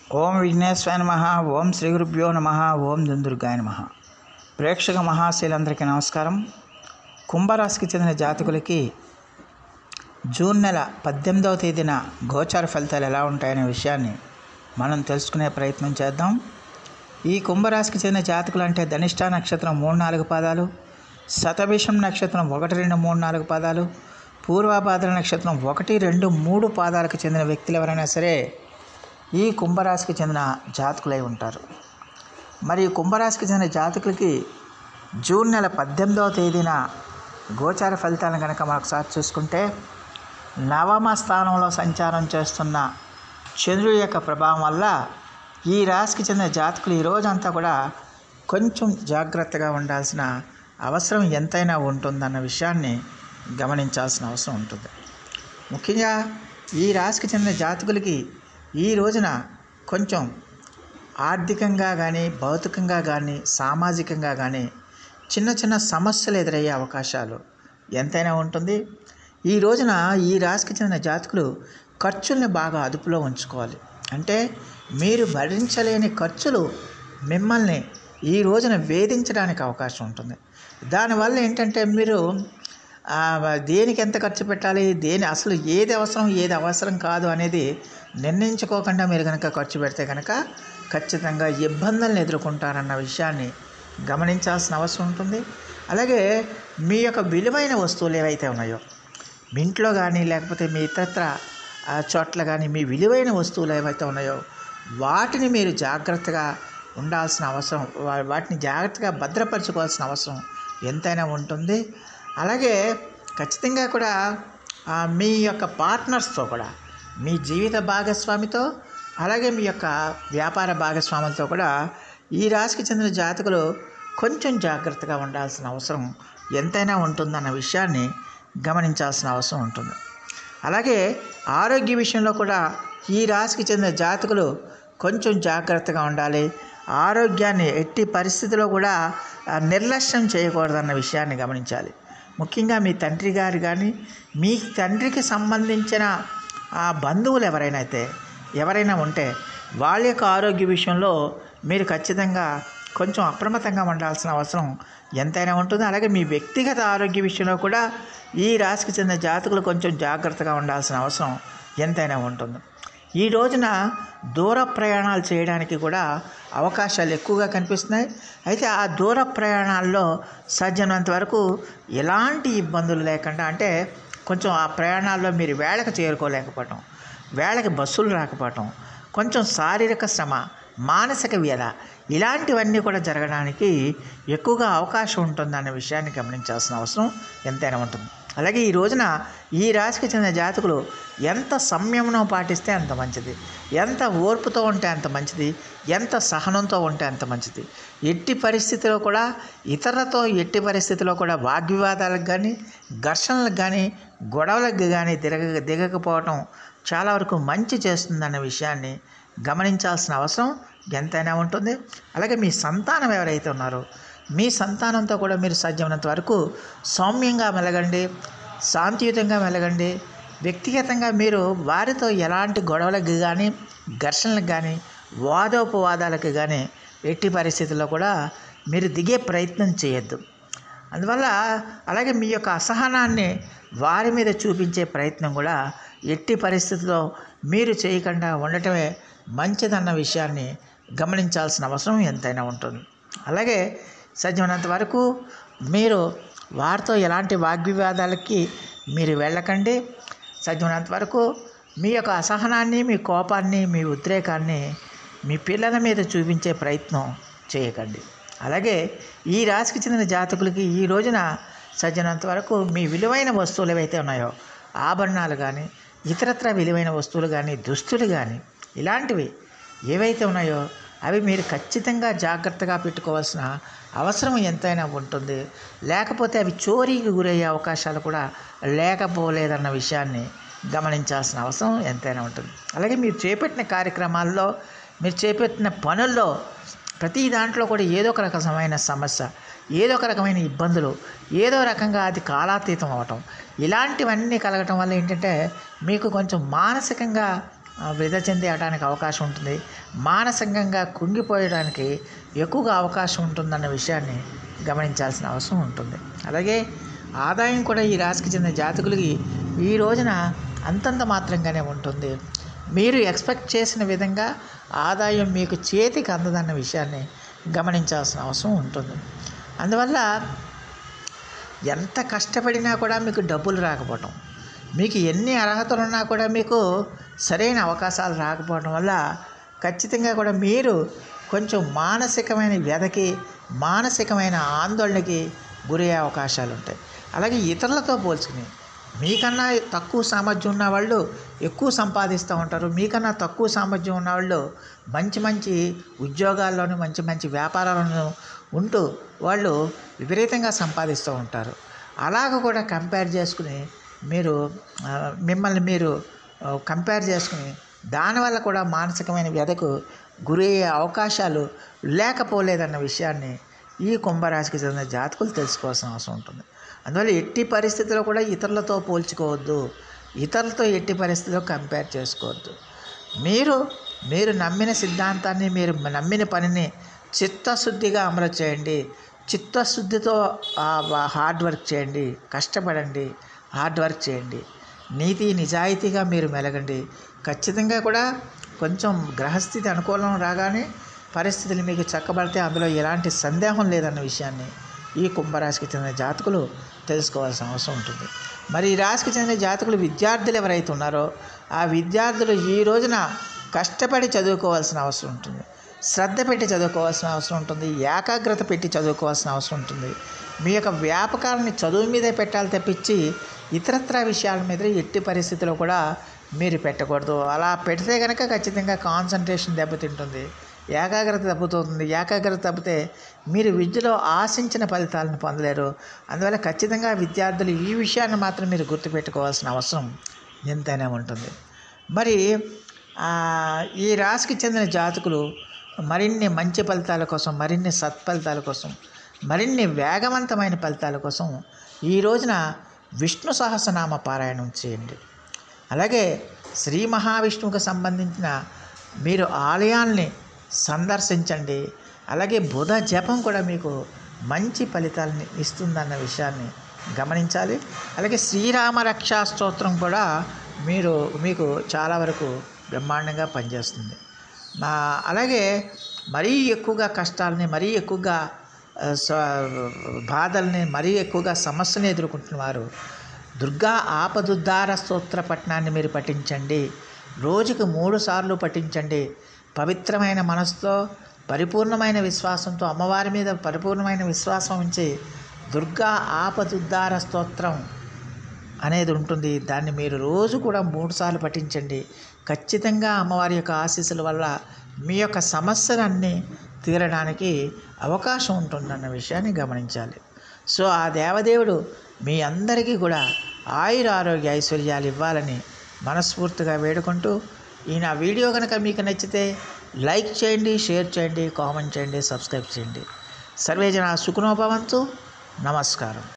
ఓం విఘ్నేశ్వరాయ నమ ఓం శ్రీ గురుభ్యో నమ ఓం దుందుర్గాయ నమ ప్రేక్షక మహాశీలందరికీ నమస్కారం కుంభరాశికి చెందిన జాతకులకి జూన్ నెల పద్దెనిమిదవ తేదీన గోచార ఫలితాలు ఎలా ఉంటాయనే విషయాన్ని మనం తెలుసుకునే ప్రయత్నం చేద్దాం ఈ కుంభరాశికి చెందిన జాతకులు అంటే ధనిష్ట నక్షత్రం మూడు నాలుగు పాదాలు శతభిషం నక్షత్రం ఒకటి రెండు మూడు నాలుగు పాదాలు పూర్వభాద్ర నక్షత్రం ఒకటి రెండు మూడు పాదాలకు చెందిన వ్యక్తులు ఎవరైనా సరే ఈ కుంభరాశికి చెందిన జాతకులై ఉంటారు మరి ఈ కుంభరాశికి చెందిన జాతకులకి జూన్ నెల పద్దెనిమిదవ తేదీన గోచార ఫలితాలను కనుక మరొకసారి చూసుకుంటే నవమ స్థానంలో సంచారం చేస్తున్న చంద్రుడి యొక్క ప్రభావం వల్ల ఈ రాశికి చెందిన జాతకులు ఈ రోజంతా కూడా కొంచెం జాగ్రత్తగా ఉండాల్సిన అవసరం ఎంతైనా ఉంటుందన్న విషయాన్ని గమనించాల్సిన అవసరం ఉంటుంది ముఖ్యంగా ఈ రాశికి చెందిన జాతకులకి ఈ రోజున కొంచెం ఆర్థికంగా కానీ భౌతికంగా కానీ సామాజికంగా కానీ చిన్న చిన్న సమస్యలు ఎదురయ్యే అవకాశాలు ఎంతైనా ఉంటుంది ఈ రోజున ఈ రాశికి చెందిన జాతకులు ఖర్చుల్ని బాగా అదుపులో ఉంచుకోవాలి అంటే మీరు భరించలేని ఖర్చులు మిమ్మల్ని ఈ రోజున వేధించడానికి అవకాశం ఉంటుంది దానివల్ల ఏంటంటే మీరు ఆ, దేనికి ఎంత ఖర్చు పెట్టాలి దేని అసలు ఏది అవసరం ఏది అవసరం కాదు అనేది నిర్ణయించుకోకుండా మీరు కనుక ఖర్చు పెడితే కనుక ఖచ్చితంగా ఇబ్బందులను ఎదుర్కొంటారన్న విషయాన్ని గమనించాల్సిన అవసరం ఉంటుంది అలాగే మీ యొక్క విలువైన వస్తువులు ఏవైతే ఉన్నాయో మీ ఇంట్లో కానీ లేకపోతే మీ ఇతరత్ర ఆ, చోట్ల కానీ మీ విలువైన వస్తువులు ఏవైతే ఉన్నాయో వాటిని మీరు జాగ్రత్తగా ఉండాల్సిన అవసరం వా- వాటిని జాగ్రత్తగా భద్రపరచుకోవాల్సిన అవసరం ఎంతైనా ఉంటుంది అలాగే ఖచ్చితంగా కూడా ఆ, మీ యొక్క పార్ట్నర్స్తో కూడా మీ జీవిత భాగస్వామితో అలాగే మీ యొక్క వ్యాపార భాగస్వాములతో కూడా ఈ రాశికి చెందిన జాతకులు కొంచెం జాగ్రత్తగా ఉండాల్సిన అవసరం ఎంతైనా ఉంటుందన్న విషయాన్ని గమనించాల్సిన అవసరం ఉంటుంది అలాగే ఆరోగ్య విషయంలో కూడా ఈ రాశికి చెందిన జాతకులు కొంచెం జాగ్రత్తగా ఉండాలి ఆరోగ్యాన్ని ఎట్టి పరిస్థితిలో కూడా ఆ, నిర్లక్ష్యం చేయకూడదన్న విషయాన్ని గమనించాలి ముఖ్యంగా మీ తండ్రి గారు కానీ మీ తండ్రికి సంబంధించిన ఆ బంధువులు ఎవరైనా అయితే ఎవరైనా ఉంటే వాళ్ళ యొక్క ఆరోగ్య విషయంలో మీరు ఖచ్చితంగా కొంచెం అప్రమత్తంగా ఉండాల్సిన అవసరం ఎంతైనా ఉంటుంది అలాగే మీ వ్యక్తిగత ఆరోగ్య విషయంలో కూడా ఈ రాశికి చెందిన జాతకులు కొంచెం జాగ్రత్తగా ఉండాల్సిన అవసరం ఎంతైనా ఉంటుంది ఈ రోజున దూర ప్రయాణాలు చేయడానికి కూడా అవకాశాలు ఎక్కువగా కనిపిస్తున్నాయి అయితే ఆ దూర ప్రయాణాల్లో సాధ్యమైనంత వరకు ఎలాంటి ఇబ్బందులు లేకుండా అంటే కొంచెం ఆ ప్రయాణాల్లో మీరు వేళకు చేరుకోలేకపోవటం వేళకి బస్సులు రాకపోవటం కొంచెం శారీరక శ్రమ మానసిక వ్యధ ఇలాంటివన్నీ కూడా జరగడానికి ఎక్కువగా అవకాశం ఉంటుందన్న విషయాన్ని గమనించాల్సిన అవసరం ఎంతైనా ఉంటుంది అలాగే ఈ రోజున ఈ రాశికి చెందిన జాతకులు ఎంత సంయమనం పాటిస్తే అంత మంచిది ఎంత ఓర్పుతో ఉంటే అంత మంచిది ఎంత సహనంతో ఉంటే అంత మంచిది ఎట్టి పరిస్థితిలో కూడా ఇతరులతో ఎట్టి పరిస్థితిలో కూడా వాగ్వివాదాలకు కానీ ఘర్షణలకు కానీ గొడవలకు కానీ దిగ దిగకపోవటం చాలా వరకు మంచి చేస్తుందన్న విషయాన్ని గమనించాల్సిన అవసరం ఎంతైనా ఉంటుంది అలాగే మీ సంతానం ఎవరైతే ఉన్నారో మీ సంతానంతో కూడా మీరు సాధ్యమైనంత వరకు సౌమ్యంగా మెలగండి శాంతియుతంగా మెలగండి వ్యక్తిగతంగా మీరు వారితో ఎలాంటి గొడవలకు కానీ ఘర్షణలకు కానీ వాదోపవాదాలకు కానీ ఎట్టి పరిస్థితుల్లో కూడా మీరు దిగే ప్రయత్నం చేయొద్దు అందువల్ల అలాగే మీ యొక్క అసహనాన్ని వారి మీద చూపించే ప్రయత్నం కూడా ఎట్టి పరిస్థితుల్లో మీరు చేయకుండా ఉండటమే మంచిదన్న విషయాన్ని గమనించాల్సిన అవసరం ఎంతైనా ఉంటుంది అలాగే సాధ్యమైనంత వరకు మీరు వారితో ఎలాంటి వాగ్వివాదాలకి మీరు వెళ్ళకండి సాధ్యమైనంత వరకు మీ యొక్క అసహనాన్ని మీ కోపాన్ని మీ ఉద్రేకాన్ని మీ పిల్లల మీద చూపించే ప్రయత్నం చేయకండి అలాగే ఈ రాశికి చెందిన జాతకులకి ఈ రోజున సజ్జనంత వరకు మీ విలువైన వస్తువులు ఏవైతే ఉన్నాయో ఆభరణాలు కానీ ఇతరత్ర విలువైన వస్తువులు కానీ దుస్తులు కానీ ఇలాంటివి ఏవైతే ఉన్నాయో అవి మీరు ఖచ్చితంగా జాగ్రత్తగా పెట్టుకోవాల్సిన అవసరం ఎంతైనా ఉంటుంది లేకపోతే అవి చోరీకి గురయ్యే అవకాశాలు కూడా లేకపోలేదన్న విషయాన్ని గమనించాల్సిన అవసరం ఎంతైనా ఉంటుంది అలాగే మీరు చేపట్టిన కార్యక్రమాల్లో మీరు చేపట్టిన పనుల్లో ప్రతి దాంట్లో కూడా ఏదో ఒక రకమైన సమస్య ఏదో ఒక రకమైన ఇబ్బందులు ఏదో రకంగా అది కాలాతీతం అవటం ఇలాంటివన్నీ కలగటం వల్ల ఏంటంటే మీకు కొంచెం మానసికంగా ఆ, వృధ చెందేయడానికి అవకాశం ఉంటుంది మానసికంగా కుంగిపోయడానికి ఎక్కువగా అవకాశం ఉంటుందన్న విషయాన్ని గమనించాల్సిన అవసరం ఉంటుంది అలాగే ఆదాయం కూడా ఈ రాశికి చెందిన జాతకులకి ఈ రోజున అంతంత మాత్రంగానే ఉంటుంది మీరు ఎక్స్పెక్ట్ చేసిన విధంగా ఆదాయం మీకు చేతికి అందదన్న విషయాన్ని గమనించాల్సిన అవసరం ఉంటుంది అందువల్ల ఎంత కష్టపడినా కూడా మీకు డబ్బులు రాకపోవటం మీకు ఎన్ని అర్హతలు ఉన్నా కూడా మీకు సరైన అవకాశాలు రాకపోవడం వల్ల ఖచ్చితంగా కూడా మీరు కొంచెం మానసికమైన వ్యధకి మానసికమైన ఆందోళనకి గురయ్యే అవకాశాలు ఉంటాయి అలాగే ఇతరులతో పోల్చుకుని మీకన్నా తక్కువ సామర్థ్యం ఉన్న వాళ్ళు ఎక్కువ సంపాదిస్తూ ఉంటారు మీకన్నా తక్కువ సామర్థ్యం ఉన్న వాళ్ళు మంచి మంచి ఉద్యోగాల్లోనూ మంచి మంచి వ్యాపారాలను ఉంటూ వాళ్ళు విపరీతంగా సంపాదిస్తూ ఉంటారు అలాగ కూడా కంపేర్ చేసుకుని మీరు ఆ, మిమ్మల్ని మీరు కంపేర్ చేసుకుని దానివల్ల కూడా మానసికమైన వ్యధకు గురయ్యే అవకాశాలు లేకపోలేదన్న విషయాన్ని ఈ కుంభరాశికి చెందిన జాతకులు తెలుసుకోవాల్సిన అవసరం ఉంటుంది అందువల్ల ఎట్టి పరిస్థితుల్లో కూడా ఇతరులతో పోల్చుకోవద్దు ఇతరులతో ఎట్టి పరిస్థితుల్లో కంపేర్ చేసుకోవద్దు మీరు మీరు నమ్మిన సిద్ధాంతాన్ని మీరు నమ్మిన పనిని చిత్తశుద్ధిగా అమలు చేయండి చిత్తశుద్ధితో ఆ హార్డ్ వర్క్ చేయండి కష్టపడండి హార్డ్ వర్క్ చేయండి నీతి నిజాయితీగా మీరు మెలగండి ఖచ్చితంగా కూడా కొంచెం గ్రహస్థితి అనుకూలం రాగానే పరిస్థితులు మీకు చక్కబడితే అందులో ఎలాంటి సందేహం లేదన్న విషయాన్ని ఈ కుంభరాశికి చెందిన జాతకులు తెలుసుకోవాల్సిన అవసరం ఉంటుంది మరి ఈ రాశికి చెందిన జాతకులు విద్యార్థులు ఎవరైతే ఉన్నారో ఆ విద్యార్థులు ఈ రోజున కష్టపడి చదువుకోవాల్సిన అవసరం ఉంటుంది శ్రద్ధ పెట్టి చదువుకోవాల్సిన అవసరం ఉంటుంది ఏకాగ్రత పెట్టి చదువుకోవాల్సిన అవసరం ఉంటుంది మీ యొక్క వ్యాపకాలని చదువు మీదే పెట్టాలి తప్పించి ఇతరత్ర విషయాల మీద ఎట్టి పరిస్థితిలో కూడా మీరు పెట్టకూడదు అలా పెడితే కనుక ఖచ్చితంగా కాన్సన్ట్రేషన్ దెబ్బతింటుంది ఏకాగ్రత దెబ్బతుంది ఏకాగ్రత తప్పితే మీరు విద్యలో ఆశించిన ఫలితాలను పొందలేరు అందువల్ల ఖచ్చితంగా విద్యార్థులు ఈ విషయాన్ని మాత్రం మీరు గుర్తుపెట్టుకోవాల్సిన అవసరం ఎంతైనా ఉంటుంది మరి ఆ, ఈ రాశికి చెందిన జాతకులు మరిన్ని మంచి ఫలితాల కోసం మరిన్ని సత్ఫలితాల కోసం మరిన్ని వేగవంతమైన ఫలితాల కోసం ఈ రోజున విష్ణు సహస్రనామ పారాయణం చేయండి అలాగే శ్రీ మహావిష్ణువుకు సంబంధించిన మీరు ఆలయాల్ని సందర్శించండి అలాగే బుధ జపం కూడా మీకు మంచి ఫలితాలని ఇస్తుందన్న విషయాన్ని గమనించాలి అలాగే శ్రీరామ రక్షా స్తోత్రం కూడా మీరు మీకు చాలా వరకు బ్రహ్మాండంగా పనిచేస్తుంది మా అలాగే మరీ ఎక్కువగా కష్టాలని మరీ ఎక్కువగా ఆ, స్వ- బాధల్ని మరీ ఎక్కువగా సమస్యలను ఎదుర్కొంటున్న వారు దుర్గా ఆపదుద్ధార స్తోత్ర పఠనాన్ని మీరు పఠించండి రోజుకు మూడు సార్లు పఠించండి పవిత్రమైన మనసుతో పరిపూర్ణమైన విశ్వాసంతో అమ్మవారి మీద పరిపూర్ణమైన విశ్వాసం ఉంచి దుర్గా ఆపదుద్ధార స్తోత్రం అనేది ఉంటుంది దాన్ని మీరు రోజు కూడా మూడు సార్లు పఠించండి ఖచ్చితంగా అమ్మవారి యొక్క ఆశీస్సుల వల్ల మీ యొక్క సమస్యలన్నీ తీరడానికి అవకాశం ఉంటుందన్న విషయాన్ని గమనించాలి సో ఆ దేవదేవుడు మీ అందరికీ కూడా ఆయుర ఆరోగ్య ఐశ్వర్యాలు ఇవ్వాలని మనస్ఫూర్తిగా వేడుకుంటూ ఈ నా వీడియో కనుక మీకు నచ్చితే లైక్ చేయండి షేర్ చేయండి కామెంట్ చేయండి సబ్స్క్రైబ్ చేయండి సర్వేజన సుఖనోభవంతు నమస్కారం